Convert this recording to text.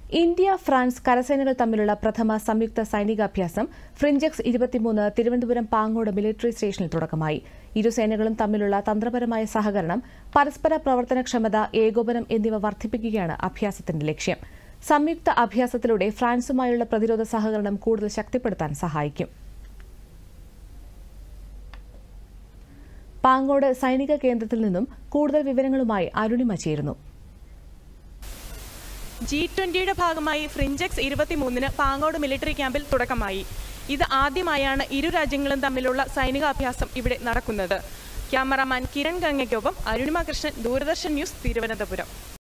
India France കരസേനകൾ തമ്മിലുള്ള പ്രഥമ സംയുക്ത സൈനികാഭ്യാസം ഫ്രിഞ്ചക്സ് ഇരുപത്തിമൂന്ന് തിരുവനന്തപുരം പാങ്ങോട് മിലിറ്ററി സ്റ്റേഷനിൽ തുടക്കമായി ഇരു സേനകളും തമ്മിലുള്ള തന്ത്രപരമായ സഹകരണം പരസ്പര പ്രവർത്തനക്ഷമത ഏകോപനം എന്നിവ വർദ്ധിപ്പിക്കുകയാണ് അഭ്യാസത്തിന്റെ ലക്ഷ്യം സംയുക്ത അഭ്യാസത്തിലൂടെ ഫ്രാൻസുമായുള്ള പ്രതിരോധ സഹകരണം കൂടുതൽ ശക്തിപ്പെടുത്താൻ സഹായിക്കും പാങ്ങോട് സൈനിക കേന്ദ്രത്തിൽ നിന്നും കൂടുതൽ വിവരങ്ങളുമായി അരുണിമ ചേരുന്നു ജി ട്വന്റിയുടെ ഭാഗമായി ഫ്രിഞ്ചക്സ് ഇരുപത്തിമൂന്നിന് പാങ്ങോട് മിലിറ്ററി ക്യാമ്പിൽ തുടക്കമായി ഇത് ആദ്യമായാണ് ഇരു രാജ്യങ്ങളും തമ്മിലുള്ള സൈനികാഭ്യാസം ഇവിടെ നടക്കുന്നത് ക്യാമറാമാൻ കിരൺ ഗംഗയ്ക്കൊപ്പം അരുണിമ കൃഷ്ണൻ ദൂരദർശൻ ന്യൂസ് തിരുവനന്തപുരം